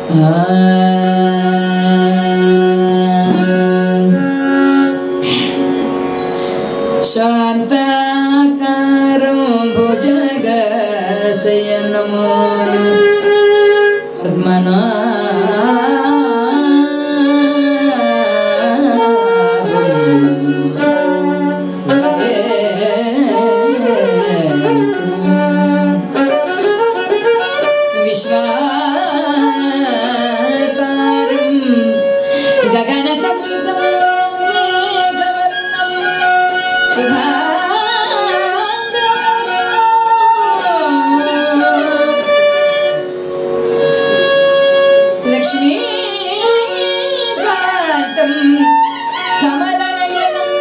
శాంతాకారం భుజగశయనము విశ్వాకారం గగన సదృశం మేఘవర్ణం శుభాంగం లక్ష్మీకాంతం కమలనయనం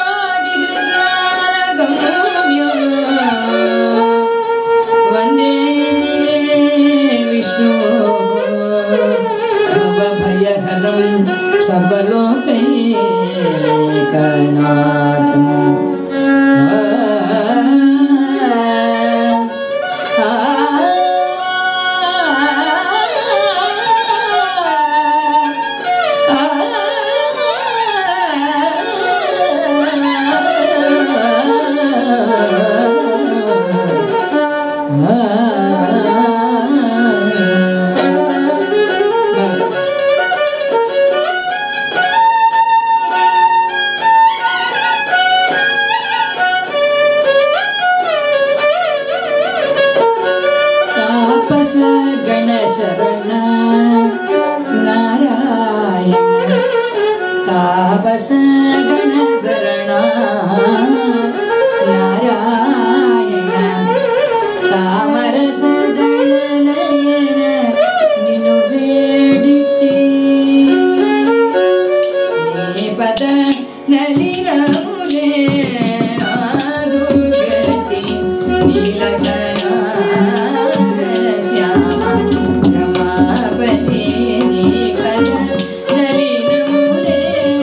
యోగిహృద్యానగమ్యం వందే విష్ణు భవభయహరం సర్వలోకైకనాథం ఆ ತಾಪಸ ಗಣ ಶರಣ ನಾರಾಯಣ ತಾಪಸ ಗಣ ಶರಣ ನಾರಾಯಣ ತಾಮರಸ ದಳನಯನ ನಿನು ಬೇಡಿತಿ నీ పద నలిరములే ఆదుగతి నీలకరాగర శ్యామ రమాపతి నీ పద నలిరములే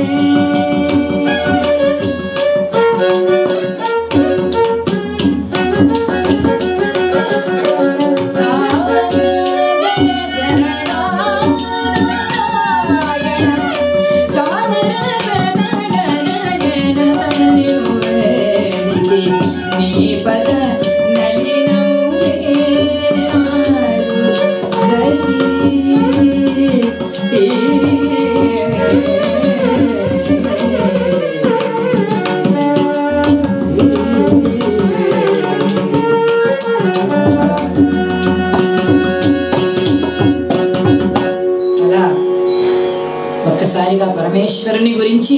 పద అలా ఒక్కసారిగా పరమేశ్వరుని గురించి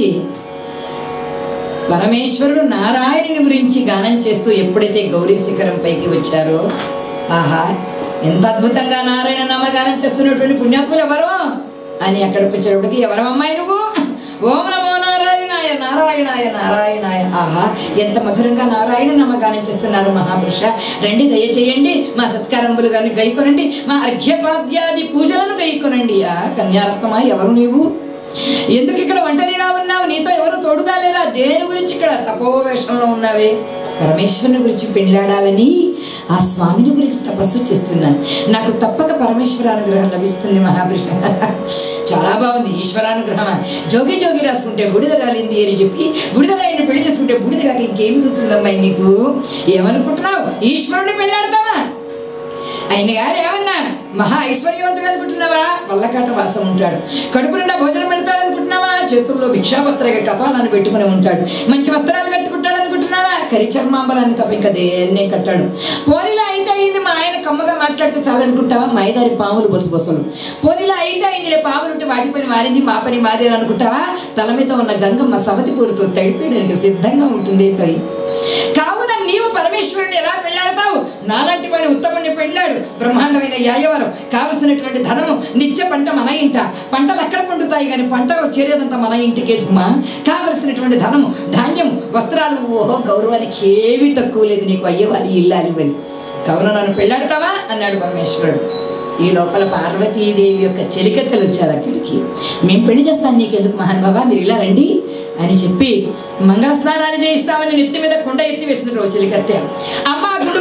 పరమేశ్వరుడు నారాయణుని గురించి గానం చేస్తూ ఎప్పుడైతే గౌరీ శిఖరం పైకి వచ్చారో ఆహా ఎంత అద్భుతంగా నారాయణ నామగానం చేస్తున్నటువంటి పుణ్యాత్ములు ఎవరు అని అక్కడికి వచ్చేటప్పటికి ఎవరు అమ్మాయి నువ్వు ఓం నమో నారాయణాయ నారాయణాయ నారాయణాయ ఆహా ఎంత మధురంగా నారాయణ నామగానం చేస్తున్నారు మహాపురుష రండి దయచేయండి మా సత్కారంబులు గాని గైకొనండి మా అర్ఘ్యపాద్యాది పూజలను గైకొనండి ఆ కన్యారత్నమా ఎవరు నీవు ఎందుకు ఇక్కడ ఒంటరిగా ఉన్నావు నీతో ఎవరు తోడుగా లేరా దేని గురించి ఇక్కడ తపోవేషంలో ఉన్నావే పరమేశ్వరుని గురించి పెళ్ళాడాలని ఆ స్వామిని గురించి తపస్సు చేస్తున్నాను నాకు తప్పక పరమేశ్వర అనుగ్రహం లభిస్తుంది మహాపురుష చాలా బాగుంది ఈశ్వరానుగ్రహం జోగి జోగి రాసుకుంటే బుడిద రాలింది అని చెప్పి బుడిద రాయిని పెళ్లి చేసుకుంటే బుడిద కాక ఇంకేమి ఉంటుందమ్మాయి నీకు ఏమనుకుంటున్నావు ఈశ్వరుని పెళ్ళాడతావా ఆయన గారు ఏమన్నా మహా ఐశ్వర్యవంతుడు అనుకుంటున్నావా వల్లకాట వాసం ఉంటాడు కడుపు నిండా భోజనం పెడతాడు అనుకుంటున్నావా చేతుల్లో భిక్షాపత్రగా కపాలను పెట్టుకుని ఉంటాడు మంచి వస్త్రాలు కట్టుకుంటాడు అనుకుంటున్నావా కరి చర్మాంబరాన్ని తప్ప ఇంకా దేన్నే కట్టాడు పోనీలా అయితే అయింది మా ఆయన కమ్మగా మాట్లాడితే చాలనుకుంటావా మైదారి పాములు బొసబొసలు పోనీలా అయితే అయిందిలే పాములు ఉంటే వాటి పని మారింది మా పని మాదే అనుకుంటావా తల మీద ఉన్న గంగమ్మ సవతి పూరుతో తడిపేయడానికి సిద్ధంగా ఉంటుంది తల్లి కావున నీవు పరమేశ్వరుని ఎలా పెళ్ళాడతావు నాలాంటి వాడి ఉత్తముని పెళ్ళాడు బ్రహ్మాండమైన యాయవరం కావలసినటువంటి ధనము నిత్య పంట మన ఇంట పంటలు ఎక్కడ పండుతాయి కానీ పంటలు చేరేదంతా మన ఇంటికే సుమా కావలసినటువంటి ధనము ధాన్యం వస్త్రాలు ఓహో గౌరవానికి ఏమీ తక్కువ లేదు నీకు అయ్యేవారి ఇల్లాలి అని కావున నన్ను పెళ్ళాడతావా అన్నాడు పరమేశ్వరుడు ఈ లోపల పార్వతీదేవి యొక్క చెలికత్తెలు వచ్చారు అక్కడికి మేము పెళ్లి చేస్తాను నీకెందుకు మహాన్ బాబా మీరు ఇలా రండి అని చెప్పి మంగళ స్నానాలు చేయిస్తామని నెత్తి మీద కుండ ఎత్తి వేసింది రోజు చెలికత్తె అమ్మ ఆ గుండు పగిలింది అనుకుంటే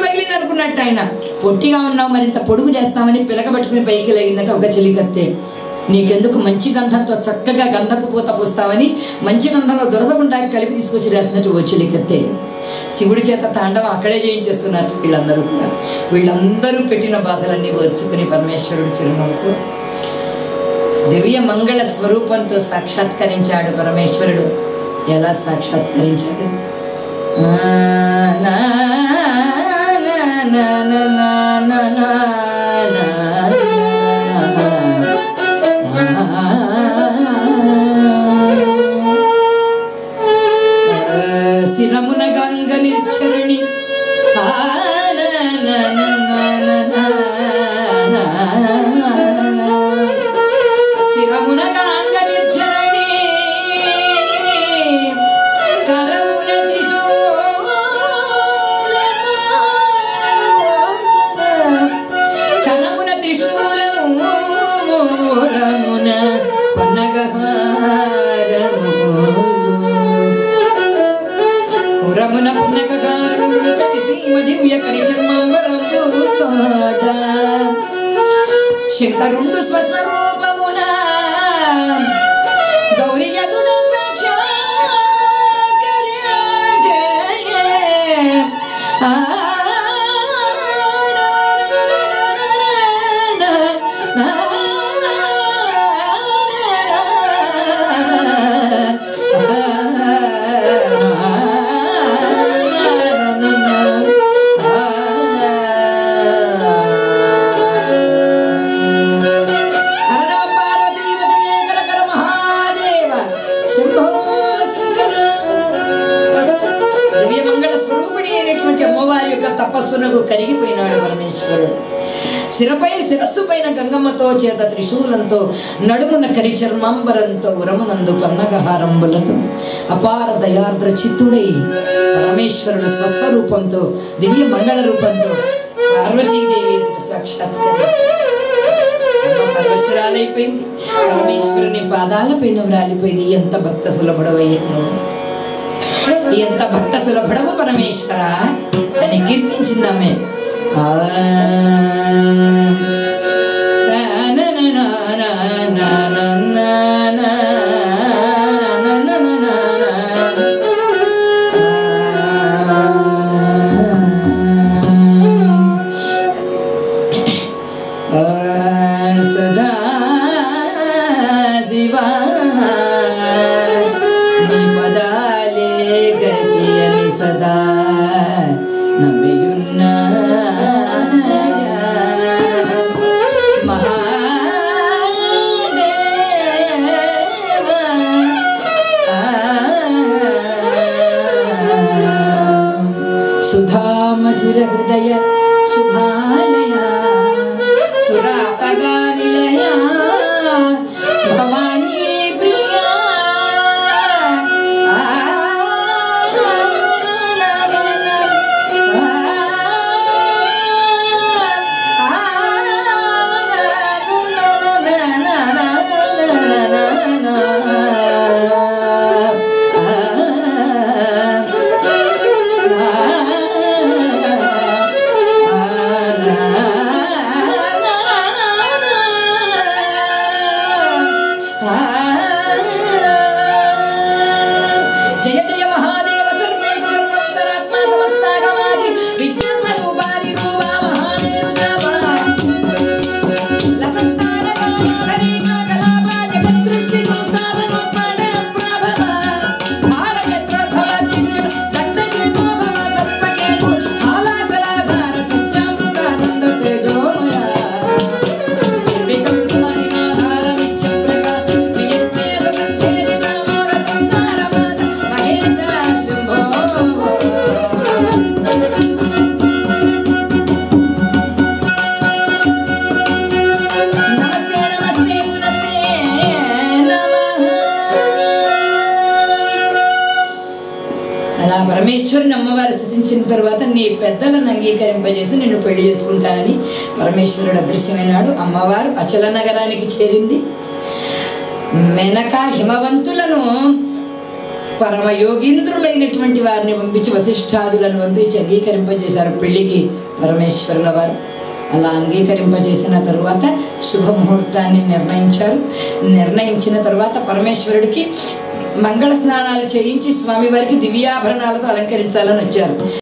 అనుకున్నట్టు ఆయన పొట్టిగా ఉన్నావు మరింత పొడుగు చేస్తామని పిలక పట్టుకుని పైకి లేగిందట ఒక చెలికత్తే నీకెందుకు మంచి గంధంతో చక్కగా గంధపు పూత పూస్తావని మంచి గంధంలో దురదగుండాకి కలిపి తీసుకొచ్చి రాసినట్టు ఓ చెలికత్తే శివుడి చేత తాండవం అక్కడే చేయించేస్తున్నట్టు వీళ్ళందరూ కూడా వీళ్ళందరూ పెట్టిన బాధలన్నీ వచ్చుకుని పరమేశ్వరుడు చిరునవ్వుతూ దివ్య మంగళ స్వరూపంతో సాక్షాత్కరించాడు పరమేశ్వరుడు ఎలా సాక్షాత్కరించాడు ఆ, నా, నా, నా, నా, నా, నా, నా, నా, నా. శిరమున గంగ నిర్చరణి ఆ, నా, నా, నా, నా, నా, నా, నా, నా. శిరమున గంగ నిర్చరణి కరమున త్రిశూలము కరమున త్రిశూలము రమున పన్నగహారము పురమున పున్నగహారములు కటి సీమ దివ్య కరి చర్మాంబరంబు తోట శంకరుండు స్వస్వరూపమున గౌరి యదుడ హర పార్వతీవతయే కరకర మహాదేవ శంభో శంకర దివ్య మంగళ స్వరూపిణి అయినటువంటి అమ్మవారి యొక్క తపస్సునకు కరిగిపోయినాడు పరమేశ్వరుడు శిరపై శిరస్సు పైన గంగమ్మతో చేత త్రిశూలంతో నడుమున కరి చర్మాంబరంతో ఉరమునందు పన్నగహారంబులతో అపార దయార్ద్ర చిత్తుడై పరమేశ్వరుడు స్వస్వరూపంతో దివ్య మంగళ రూపంతో పార్వతీదేవి ఎదుట సాక్షాత్కరి అమ్మ పరవశురాలైపోయింది పరమేశ్వరుని పాదాలపైన వ్రాలిపోయింది ఎంత భక్త సులభడవయ్యాను ఎంత భక్త సులభడవు పరమేశ్వర అని కీర్తించిందామె ఆ. నా, నా, నా, నా, నా, నా, నా, నా, నా, నా, నా, నా, నా, నా. సదా శివా నీ పదాలే గతి అని సదా నమ్మియున్నా సుధా మధుర హృదయ శుభాలయ సురాపగా నిలయ భవానీ ప్రియా జయ జయ మహాదేవ సర్వేశ సర్వంతరాత్మ సమస్తాగమాది విద్యాస్వరూపాది రూపా మహామేరు జావా లసంతాన కామోదరీ కలాపా జగత్సృష్టి సంస్థాపనోత్పాదన ప్రభవ మారయత్రభవ కించుడు దగ్ధకేతో భవ సర్పకేతు ఆలాకలాకార సత్యామృతానంద తేజోమయ అలా పరమేశ్వరుని అమ్మవారు స్థుతించిన తర్వాత నీ పెద్దలను అంగీకరింపజేసి నిన్ను పెళ్లి చేసుకుంటానని పరమేశ్వరుడు అదృశ్యమైనాడు అమ్మవారు అచల నగరానికి చేరింది మెనక హిమవంతులను పరమ యోగీంద్రులైనటువంటి వారిని పంపించి వశిష్ఠాదులను పంపించి అంగీకరింపజేశారు పెళ్లికి పరమేశ్వరుల వారు అలా అంగీకరింపజేసిన తరువాత శుభముహూర్తాన్ని నిర్ణయించారు నిర్ణయించిన తరువాత పరమేశ్వరుడికి మంగళ స్నానాలు చేయించి స్వామివారికి దివ్యాభరణాలతో అలంకరించాలని వచ్చారు